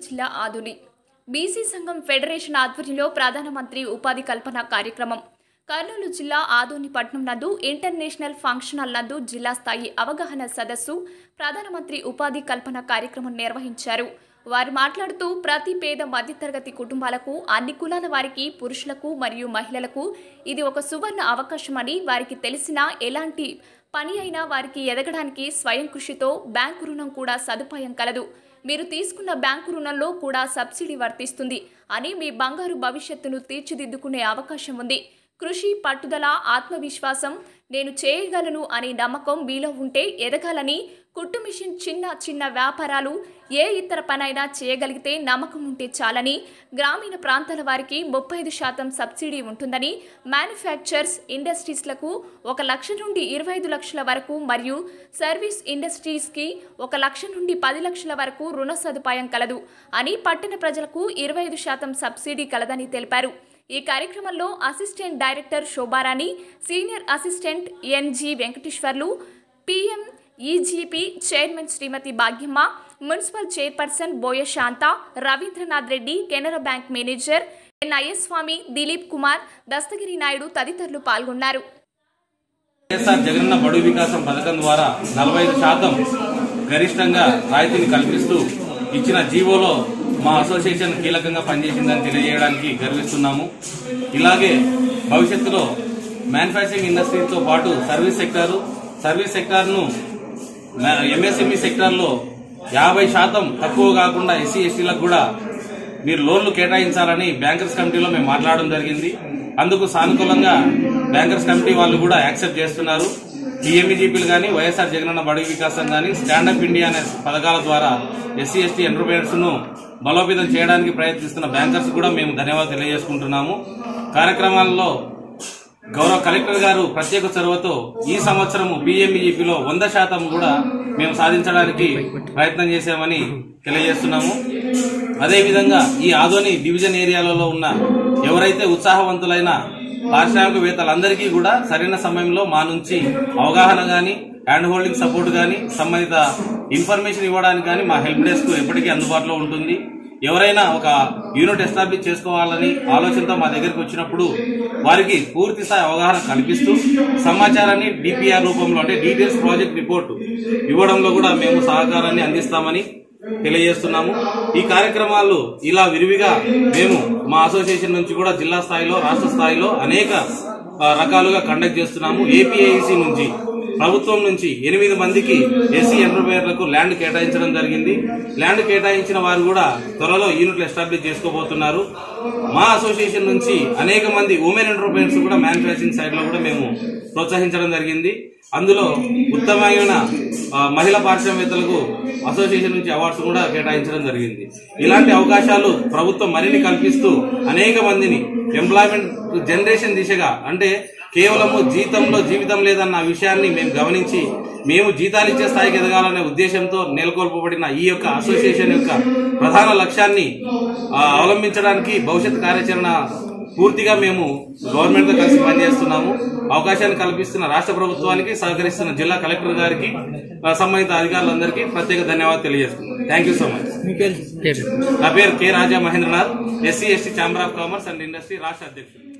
జిల్లా ఆదుని బీసీ సంఘం ఫెడరేషన్ ఆధ్వర్యంలో ప్రధానమంత్రి ఉపాధి కల్పన కార్యక్రమం కర్నూలు జిల్లా ఆదోని పట్నం నందు ఇంటర్నేషనల్ ఫంక్షన్ హాల్ నందు జిల్లా స్థాయి అవగాహన సదస్సు ప్రధానమంత్రి ఉపాధి కల్పన కార్యక్రమం నిర్వహించారు వారు మాట్లాడుతూ ప్రతి పేద మధ్యతరగతి కుటుంబాలకు అన్ని కులాల వారికి పురుషులకు మరియు మహిళలకు ఇది ఒక సువర్ణ అవకాశమని వారికి తెలిసిన ఎలాంటి పని అయినా వారికి ఎదగడానికి స్వయం కృషితో బ్యాంకు రుణం కూడా సదుపాయం కలదు మీరు తీసుకున్న బ్యాంకు రుణంలో కూడా సబ్సిడీ వర్తిస్తుంది అని మీ బంగారు భవిష్యత్తును తీర్చిదిద్దుకునే అవకాశం ఉంది కృషి పట్టుదల ఆత్మవిశ్వాసం నేను చేయగలను అనే నమ్మకం మీలో ఉంటే ఎదగాలని కుట్టు మిషన్ చిన్న చిన్న వ్యాపారాలు ఏ ఇతర పనైనా చేయగలిగితే నమ్మకం ఉంటే చాలని గ్రామీణ ప్రాంతాల వారికి ముప్పై ఐదు శాతం సబ్సిడీ ఉంటుందని మ్యానుఫ్యాక్చర్స్ ఇండస్ట్రీస్లకు ఒక లక్ష నుండి ఇరవై ఐదు లక్షల వరకు మరియు సర్వీస్ ఇండస్ట్రీస్కి ఒక లక్ష నుండి పది లక్షల వరకు రుణ సదుపాయం కలదు అని పట్టణ ప్రజలకు ఇరవై ఐదు శాతం సబ్సిడీ కలదని తెలిపారు ఈ కార్యక్రమంలో assistant director Shobharani senior assistant NG Venkateswarlu PM EGP chairman Srimathi Bhagyamma municipal chairperson Boya Shanta Ravindranath Reddy Canara bank manager N Ayyaswamy Dilip Kumar Dastagiri Naidu తదితరులు పాల్గొన్నారు వైఎస్ఆర్ జగనన్న బడు వికాసం పథకం ద్వారా నలభై ఐదు శాతం గరిష్టంగా రాయితీని కల్పిస్తూ ఇచ్చిన జీవోలో మా అసోసియేషన్ కీలకంగా పనిచేసిందని తెలియజేయడానికి గర్విస్తున్నాము ఇలాగే భవిష్యత్తులో మ్యానుఫ్యాక్చరింగ్ ఇండస్ట్రీతో పాటు సర్వీస్ సెక్టారు సర్వీస్ సెక్టార్ను ఎంఎస్ఎంఈ సెక్టార్లో యాభై శాతం తక్కువ కాకుండా ఎస్సీ ఎస్టీలకు కూడా మీరు లోన్లు కేటాయించాలని బ్యాంకర్స్ కమిటీలో మేము మాట్లాడడం జరిగింది అందుకు సానుకూలంగా బ్యాంకర్స్ కమిటీ వాళ్ళు కూడా యాక్సెప్ట్ చేస్తున్నారు ఈఎంఈజీపీలు కానీ వైఎస్ఆర్ జగనన్న బడుగు వికాసం కానీ స్టాండప్ ఇండియా అనే పథకాల ద్వారా ఎస్సీ ఎస్టీ ఎంటర్ప్రైనర్స్ ను బలోపేతం చేయడానికి ప్రయత్నిస్తున్న బ్యాంకర్స్ కూడా మేము ధన్యవాదాలు తెలియజేసుకుంటున్నాము కార్యక్రమాల్లో గౌరవ కలెక్టర్ గారు ప్రత్యేక చొరవతో ఈ సంవత్సరం బిఎంఈజీపీలో వంద శాతం కూడా మేము సాధించడానికి ప్రయత్నం చేశామని తెలియజేస్తున్నాము అదేవిధంగా ఈ ఆదోని డివిజన్ ఏరియాలలో ఉన్న ఎవరైతే ఉత్సాహవంతులైన పారిశ్రామికవేత్తలందరికీ కూడా సరైన సమయంలో మా నుంచి అవగాహన గాని హ్యాండ్ హోల్డింగ్ సపోర్ట్ గాని సంబంధిత ఇన్ఫర్మేషన్ ఇవ్వడానికి గాని మా హెల్ప్ డెస్క్ ఎప్పటికీ అందుబాటులో ఉంటుంది ఎవరైనా ఒక యూనిట్ ఎస్టాబ్లిష్ చేసుకోవాలని ఆలోచనతో మా దగ్గరికి వచ్చినప్పుడు వారికి పూర్తి స్థాయి అవగాహన కల్పిస్తూ సమాచారాన్ని డిపిఆర్ రూపంలో అంటే డీటెయిల్స్ ప్రాజెక్ట్ రిపోర్ట్ ఇవ్వడంలో కూడా మేము సహకారాన్ని అందిస్తామని తెలియజేస్తున్నాము ఈ కార్యక్రమాలు ఇలా విరివిగా మేము మా అసోసియేషన్ నుంచి కూడా జిల్లా స్థాయిలో రాష్ట్ర స్థాయిలో అనేక ఆ, రకాలుగా కండక్ట్ చేస్తున్నాము ఏపీఐసి నుంచి ప్రభుత్వం నుంచి ఎనిమిది మందికి ఎస్సీ ఎంటర్ప్రైనర్లకు ల్యాండ్ కేటాయించడం జరిగింది ల్యాండ్ కేటాయించిన వారు కూడా త్వరలో యూనిట్లు ఎస్టాబ్లిష్ చేసుకోబోతున్నారు మా అసోసియేషన్ నుంచి అనేక మంది ఉమెన్ ఎంటర్ప్రైనర్స్ కూడా మ్యానుఫ్యాక్చరింగ్ సైడ్ లో కూడా మేము ప్రోత్సహించడం జరిగింది అందులో ఉత్తమమైన ఆ, మహిళా పారిశ్రామికవేత్తలకు అసోసియేషన్ నుంచి అవార్డ్స్ కూడా కేటాయించడం జరిగింది ఇలాంటి అవకాశాలు ప్రభుత్వం మరిన్ని కల్పిస్తూ అనేక మందిని ఎంప్లాయ్మెంట్ జనరేషన్ దిశగా అంటే కేవలము జీతంలో జీవితం లేదన్న విషయాన్ని మేము గమనించి మేము జీతాలు ఇచ్చే స్థాయికి ఎదగాలనే ఉద్దేశంతో నెలకొల్పబడిన ఈ యొక్క అసోసియేషన్ యొక్క ప్రధాన లక్ష్యాన్ని ఆ, అవలంబించడానికి భవిష్యత్ కార్యాచరణ పూర్తిగా మేము గవర్నమెంట్ తో కలిసి పనిచేస్తున్నాము అవకాశాన్ని కల్పిస్తున్న రాష్ట్ర ప్రభుత్వానికి సహకరిస్తున్న జిల్లా కలెక్టర్ గారికి ఆ, సంబంధిత అధికారులందరికీ ప్రత్యేక ధన్యవాదాలు తెలియజేస్తున్నాను థ్యాంక్ యూ సో మచ్ నా పేరు K Raja Mahendranath SC ST chamber of commerce and industry రాష్ట్ర అధ్యక్షుడు